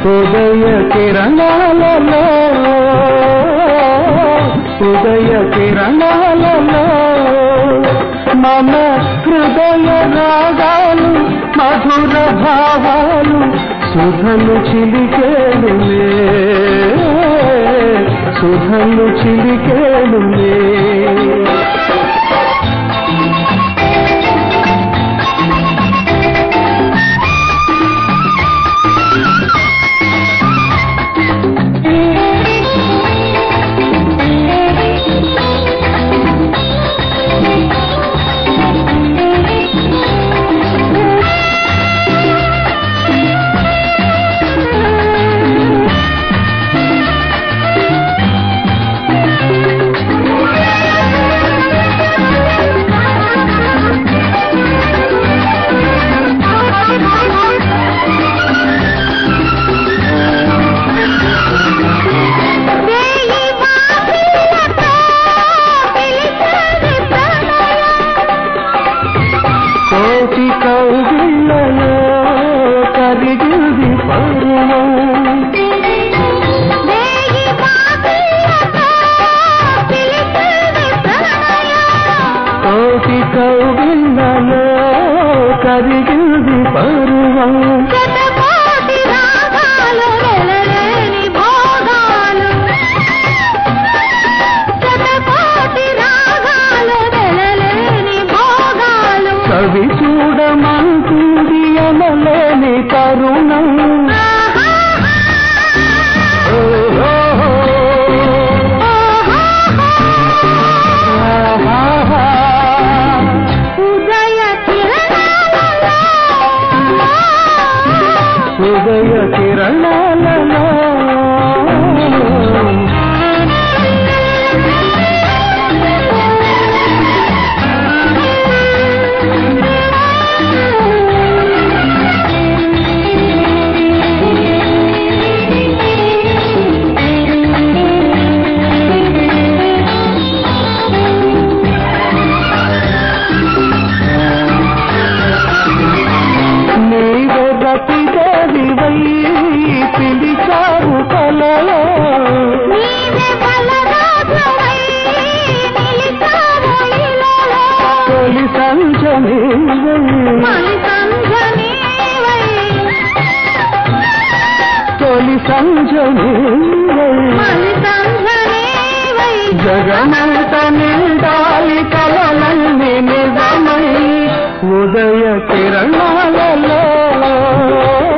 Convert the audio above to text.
ఉదయ కిరణాలలో ఉదయ కిరణాలలో మమ హృదయ రాగాలు మధుర భావాలు సుధలు చిలికేలులే సుధలు చిలికేలులే వేయి వాకిళ్లతో పిలిచేది ప్రణయం కోటి కౌగిళ్ళలో కరిగింది పరువం వేయి వాకిళ్లతో పిలిచేది ప్రణయం కోటి కౌగిళ్ళలో కరిగింది పరువం శతకోటి రాగాలు వెలలేని భోగాలు శతకోటి రాగాలు వెలలేని భోగాలు కవి చూడమంటుంది అనలేని తరుణం ఓహో. ఆహాహా. ఉదయ కిరణాలలో ఉదయ కిరణాలలో నీవు రతిదేవివై పిలిచావు కలలో నీవే బలరాజవై నిలిచావు ఇలలో తొలి సంజనీవై మలి సంజనీవై తొలి సంజనీవై మలి సంజనీవై జగమంత నిండాలి కలలన్నీ నిజమై ఉదయ కిరణాలలో